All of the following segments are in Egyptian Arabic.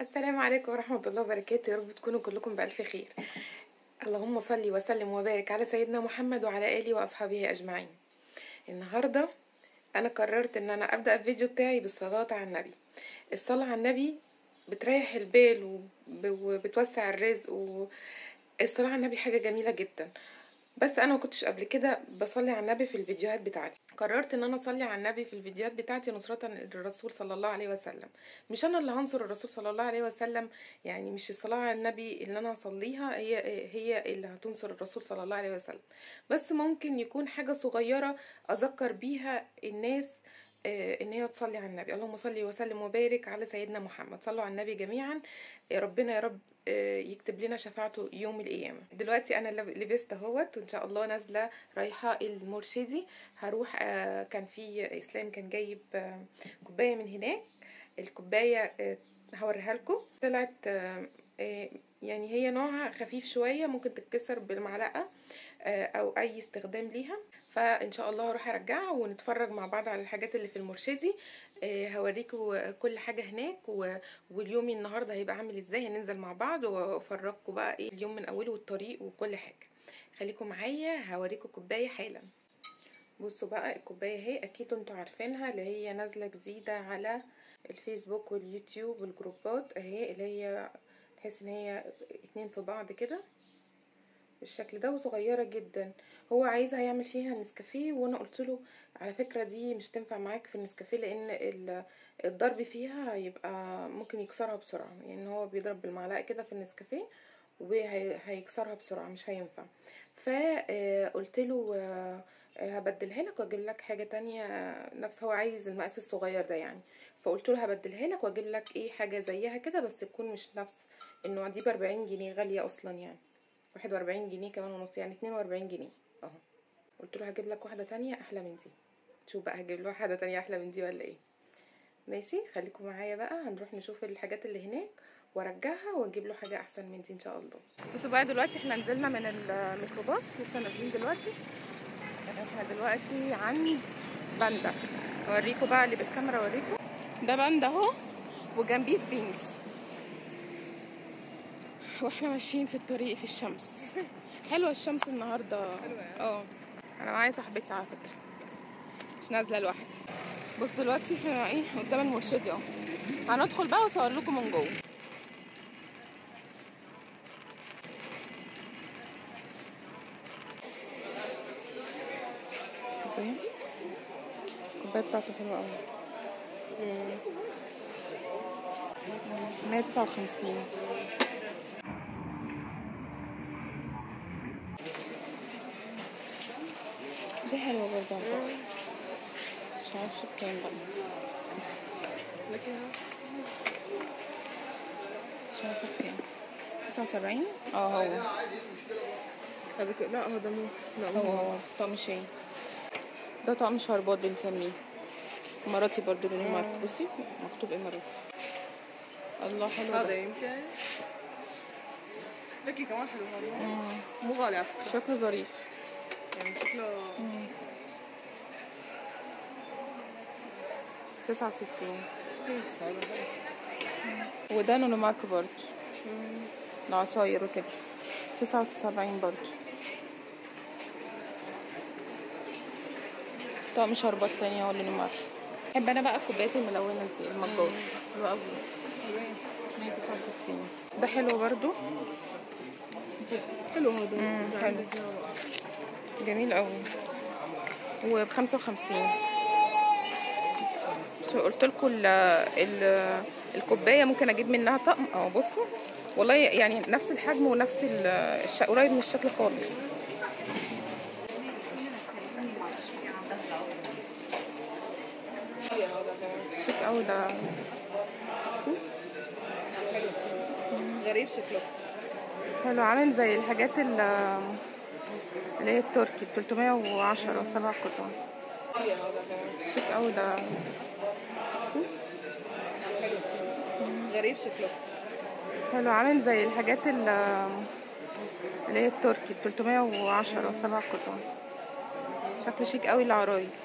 السلام عليكم ورحمة الله وبركاته يا رب تكونوا كلكم بألف خير اللهم صل وسلم وبارك على سيدنا محمد وعلى آله وأصحابه أجمعين النهاردة أنا قررت إن أنا أبدأ الفيديو بتاعي بالصلاة على النبي الصلاة على النبي بتريح البال وب- وبتوسع الرزق والصلاة على النبي حاجة جميلة جدا بس انا ما كنتش قبل كده بصلي على النبي في الفيديوهات بتاعتي قررت ان انا اصلي على النبي في الفيديوهات بتاعتي نصرة للرسول صلى الله عليه وسلم مش انا اللي هنصر الرسول صلى الله عليه وسلم يعني مش الصلاة على النبي اللي انا هصليها هي هي اللي هتنصر الرسول صلى الله عليه وسلم بس ممكن يكون حاجة صغيرة اذكر بيها الناس آه، ان هي تصلي على النبي اللهم صل وسلم وبارك على سيدنا محمد صلوا على النبي جميعا يا ربنا يا رب آه، يكتب لنا شفاعته يوم القيامة دلوقتي انا لب- لبست اهوت وان شاء الله نازلة رايحة المرشدي هروح آه، كان في اسلام كان جايب آه، كوباية من هناك الكوباية آه، هوريها لكم طلعت آه، آه، يعني هي نوعها خفيف شوية ممكن تتكسر بالمعلقة آه، او اي استخدام ليها فان شاء الله هروح ارجعها ونتفرج مع بعض على الحاجات اللي في المرشدي آه، هوريكم كل حاجة هناك و... واليوم النهاردة هيبقى عامل ازاي هننزل مع بعض وافرجكم بقى ايه اليوم من اوله والطريق وكل حاجة خليكم معايا هوريكم كوباية حالا بصوا بقى الكوباية اهي اكيد انتوا عارفينها اللي هي نازلة جديدة على الفيسبوك واليوتيوب والجروبات اهي اللي هي تحس ان هي اتنين في بعض كده بالشكل ده وصغيرة جدا هو عايزها يعمل فيها نسكافيه وانا قلت له على فكرة دي مش تنفع معاك في النسكافيه لان ال- الضرب فيها هيبقى ممكن يكسرها بسرعة يعني هو بيضرب بالمعلقة كده في النسكافيه وهيكسرها بسرعة مش هينفع فقلت له آه، آه، هبدلها لك واجيب لك حاجة تانية آه، نفس هو عايز المقاس الصغير ده يعني فقلت له هبدلها لك واجيب لك ايه حاجة زيها كده بس تكون مش نفس النوع دي بأربعين جنيه غالية اصلا يعني واحد وأربعين جنيه كمان ونص يعني اتنين وأربعين جنيه اهو قلت له هجيب لك واحدة تانية أحلى من دي شوف بقى هجيب له واحدة تانية أحلى من دي ولا ايه ماشي خليكم معايا بقى هنروح نشوف الحاجات اللي هناك وارجعها واجيب له حاجة أحسن من دي إن شاء الله بصوا بقى دلوقتي احنا نزلنا من الميكروباص لسه نازلين دلوقتي احنا دلوقتي عند باندا اوريكم بقى اللي بالكاميرا اوريكم ده باندا اهو وجنبيه سبينكس واحنا ماشيين في الطريق في الشمس حلوه الشمس النهارده اه انا معايا صاحبتي على فكره مش نازله لوحدي بص دلوقتي احنا ايه قدام المرشدي اهو هندخل بقى واصور لكم من جوه الكوبايه الكوبايه بتاعته حلوه قوي مية تسعة وخمسين دي حلوة برضه على فكرة. مش عارفة بكام بقى مش عارفة بكام تسعة وسبعين اه هو هذا ك- لا هذا مو لا هو مو هو طقم شاي ده طقم شربات بنسميه اماراتي برضو لونه مارك بصي مكتوب اماراتي الله حلو هذا ده. يمكن لكي كمان حلو هذا مم. مو غالي على فكرة شكله ظريف يعني شكله تسعة وستين كويس هذا حلو. وده لونه مارك برضو العصاير وكده تسعة وسبعين برضو طقم شربات تانية هو لونه مارك بحب انا بقى الكوبايات الملونة دي المجات حلوة اوي مية تسعة وستين ده حلو برضو حلو هذا مم، بس إذا حلو. عندك إياه بقى. جميل قوي وبخمسة وخمسين بس قلت لكم ال ال الكوبايه ممكن اجيب منها طقم اه بصوا والله يعني نفس الحجم ونفس ال- الش... قريب من الشكل خالص شيك قوي ده غريب شكله حلو عامل زي الحاجات ال- اللي هي التركي ب 310 سبع قطع شيك قوي ده غريب شكله حلو عامل زي الحاجات ال- اللي هي التركي ب 310 سبع قطع شكله شيك قوي للعرايس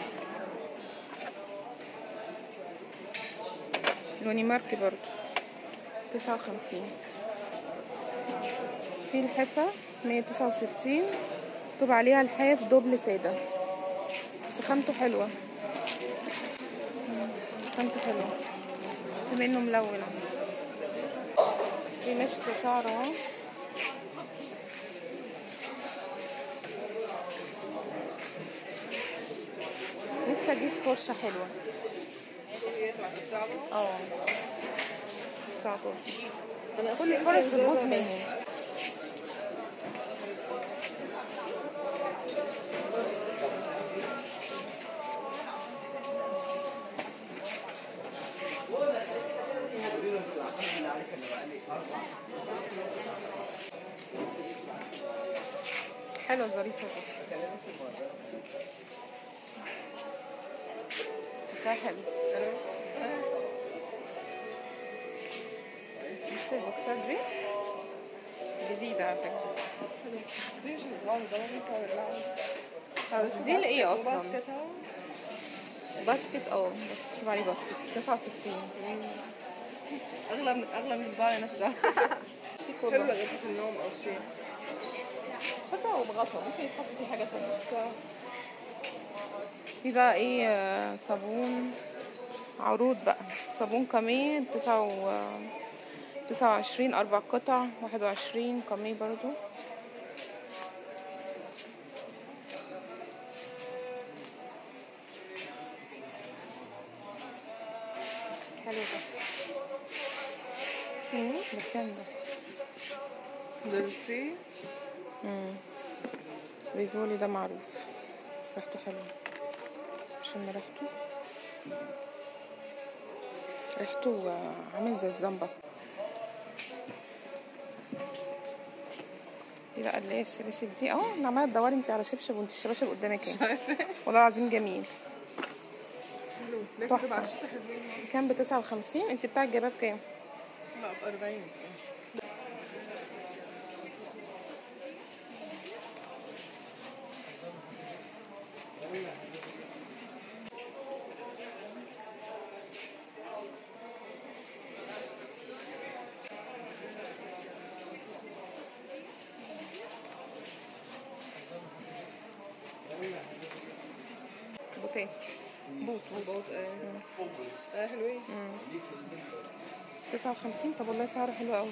لوني ماركي برضو تسعة وخمسين في الحفة مية تسعة وستين مكتوب عليها الحاف دبل سادة بس خامته حلوة خامته حلوة بما انه ملون في مشط شعر اهو نفسي اجيب فرشة حلوة اه 19 انا كل الفرش بتبوظ مني حلوة ظريفة دي شكلها حلو بصي البوكسات دي جديدة على فكرة بس دي اللي ايه اصلا باسكت اه مكتوب عليه باسكت 69 اغلى من اغلى من الزباله نفسها شي حلوه كله غرفه النوم او شيء حتى لو بغطا ممكن يتحط فيه حاجه ثانيه في بقى ايه آه، صابون عروض بقى صابون كامي تسعة و تسعة وعشرين أربع قطع واحد وعشرين كامي برضو حلو ده ده كام ده دلتي مم. ريفولي ده معروف ريحته حلوة عشان ريحته ريحته آه، عامل زي الزنبق دي بقى اللي هي الشباشب دي اه انا عماله تدوري انت على شبشب وانت الشباشب قدامك اهي عارفه والله العظيم جميل حلو ليه تحفة. كده على الشتا حلوين كان بتسعة وخمسين انت بتاعك جايباه بكام؟ لا ب 40 بوتيه بوت مضبوط ايه اه حلوين تسعة وخمسين طب والله سعره حلو قوي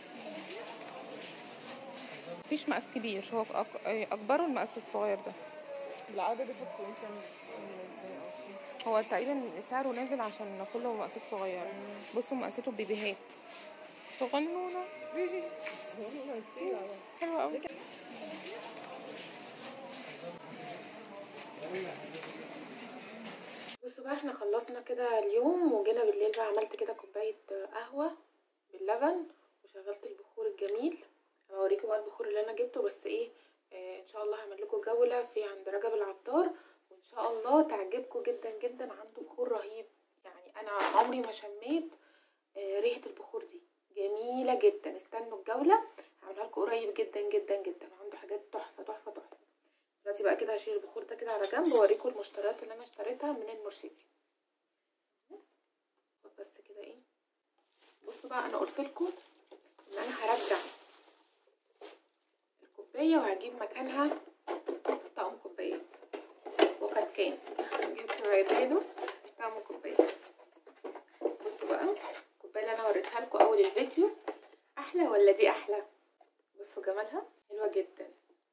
مفيش مقاس كبير هو أك- اكبره المقاس الصغير ده بالعاده بيحطوا يمكن منزلين او شيء هو تقريبا سعره نازل عشان كله مقاسات صغيرة بصوا مقاساته بيبيهات صغنونة بس هو كتير على حلوة قوي بصوا بقى احنا خلصنا كده اليوم وجينا بالليل بقى عملت كده كوباية قهوة باللبن وشغلت البخور الجميل هوريكم بقى البخور اللي انا جبته بس ايه آه ان شاء الله هعمل لكم جولة في عند رجب العطار وان شاء الله تعجبكم جدا جدا عنده بخور رهيب يعني انا عمري ما شميت آه ريحة البخور دي جميلة جدا استنوا الجولة هعملها لكم قريب جدا جدا جدا عنده حاجات تحفة تحفة تحفة دلوقتي بقى كده هشيل البخور ده كده على جنب واوريكم المشتريات اللي انا اشتريتها من المرشدي خد بس كده ايه بصوا بقى انا قلت لكم ان انا هرجع الكوبايه وهجيب مكانها طقم كوبايات وقد كان جبت معدانه طقم كوبايات بصوا بقى الكوبايه اللي انا وريتها لكم اول الفيديو احلى ولا دي احلى بصوا جمالها حلوه جدا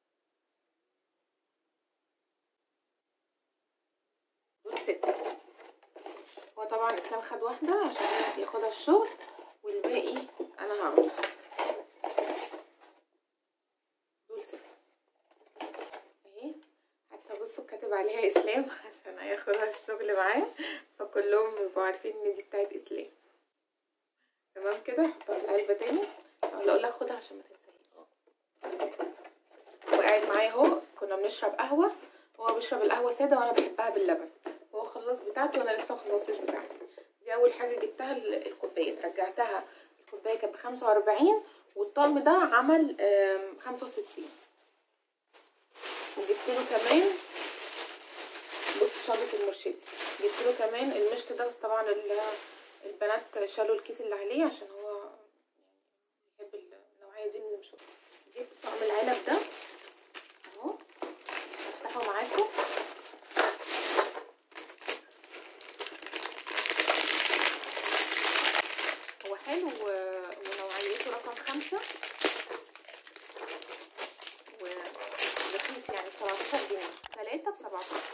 دول ستة هو طبعا اسلام خد واحدة عشان ياخدها الشغل والباقي انا هعملها دول ستة اهي حتى بصوا كاتب عليها اسلام عشان هياخدها الشغل معاه فكلهم بيبقوا عارفين ان دي بتاعت اسلام تمام كده احطها في العلبة تاني اقول اقول لك خدها عشان ما تنساهاش هو قاعد معايا اهو كنا بنشرب قهوة هو بيشرب القهوة سادة وانا بحبها باللبن هو خلص بتاعته وانا لسه مخلصتش بتاعتي دي اول حاجه جبتها ال- الكوبايات رجعتها الكوبايه كانت بخمسة واربعين والطقم ده عمل خمسة وستين وجبت له كمان بص شنطة المرشدي جبت له كمان المشط ده طبعا ال- البنات شالوا الكيس اللي عليه عشان هو عادي من المشوار جبت طقم العلب ده اهو هفتحه معاكم هو حلو و- ونوعيته رقم خمسة ورخيص يعني بسبعتاشر جنيه تلاتة بسبعتاشر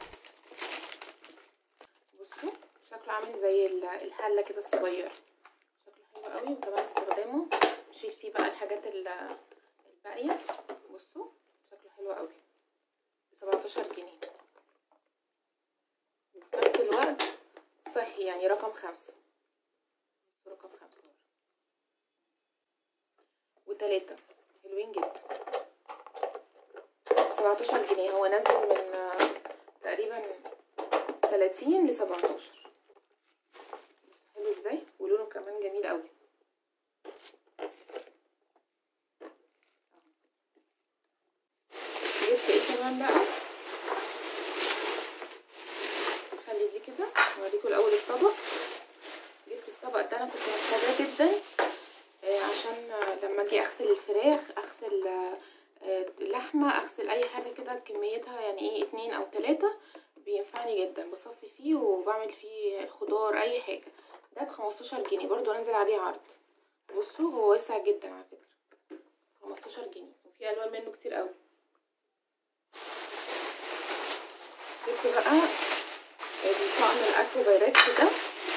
بصوا شكله عامل زي ال- الحلة كده الصغيرة شكله حلو قوي وكمان استخدامه شيل فيه بقى الحاجات ال- الباقية بصوا شكله حلو قوي بسبعتاشر جنيه وفي نفس الوقت صحي يعني رقم خمسة رقم خمسة وتلاتة حلوين جدا بسبعتاشر جنيه هو نازل من آه، تقريبا تلاتين لسبعتاشر حلو ازاي ولونه كمان جميل قوي جبت ايه كمان بقى خلي دي كده اوريكم الاول الطبق جبت الطبق ده انا كنت محتاجاه جدا آه، عشان آه، لما اجي اغسل الفراخ اغسل آه، آه، اللحمه اغسل اي حاجه كده كميتها يعني ايه اتنين او تلاتة بينفعني جدا بصفي فيه وبعمل فيه الخضار اي حاجه ده بخمستاشر جنيه برضو نازل عليه عرض بصوا هو واسع جدا على فكره خمستاشر جنيه وفي الوان منه كتير قوي جبت بقى الطقم الاكو بايركس ده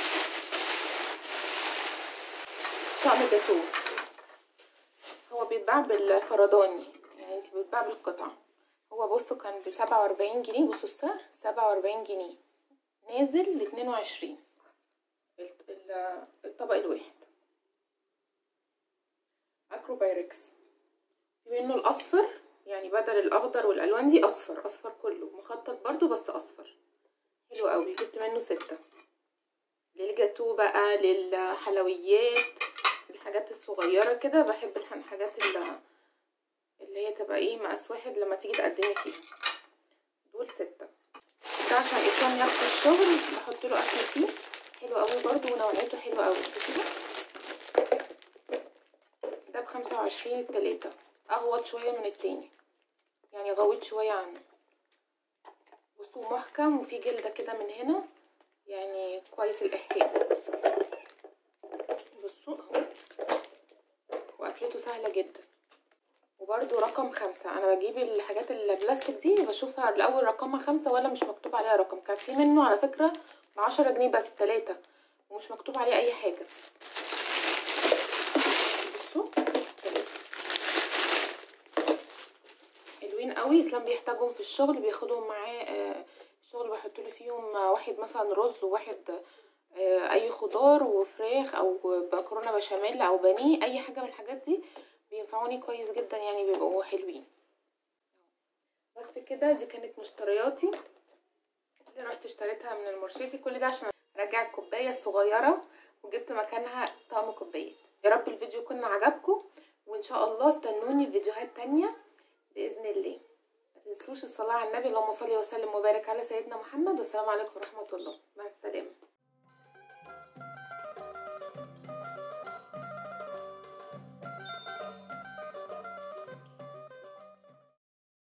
طقم جاتوه هو بيتباع بالفرداني يعني انت بيتباع بالقطعة هو بصوا كان بسبعة واربعين جنيه بصوا السعر سبعة واربعين جنيه نازل لاتنين وعشرين الطبق الواحد اكرو بايركس في منه الاصفر يعني بدل الاخضر والالوان دي اصفر اصفر كله مخطط برضو بس اصفر حلو قوي جبت منه ستة للجاتو بقى للحلويات الحاجات الصغيرة كده بحب الح- الحاجات اللي, اللي هي تبقى ايه مقاس واحد لما تيجي تقدمي فيه دول ستة ده عشان إسلام ياخد الشغل بحط له أكل فيه حلو قوي برضو ونوعيته حلوة قوي كده ده بخمسة وعشرين التلاتة أغوط شوية من التاني يعني غويت شوية عنه بصوا محكم وفي جلدة كده من هنا يعني كويس الإحكام بصوا اهو وقفلته سهلة جدا وبرده رقم خمسة انا بجيب الحاجات البلاستيك دي بشوفها الاول رقمها خمسة ولا مش مكتوب عليها رقم كان في منه على فكرة بعشرة جنيه بس تلاتة ومش مكتوب عليه اي حاجة بصوا تلاتة حلوين قوي اسلام بيحتاجهم في الشغل بياخدهم معاه آه، الشغل بحط له فيهم آه، واحد مثلا رز وواحد آه، اي خضار وفراخ او مكرونه بشاميل او بانيه اي حاجه من الحاجات دي بينفعوني كويس جدا يعني بيبقوا حلوين بس كده دي كانت مشترياتي اللي رحت اشتريتها من المرشدي كل ده عشان ارجع الكوبايه الصغيره وجبت مكانها طقم كوبايات يا رب الفيديو يكون عجبكم وان شاء الله استنوني في فيديوهات تانية باذن الله ما تنسوش الصلاه على النبي اللهم صل وسلم وبارك على سيدنا محمد والسلام عليكم ورحمه الله مع السلامه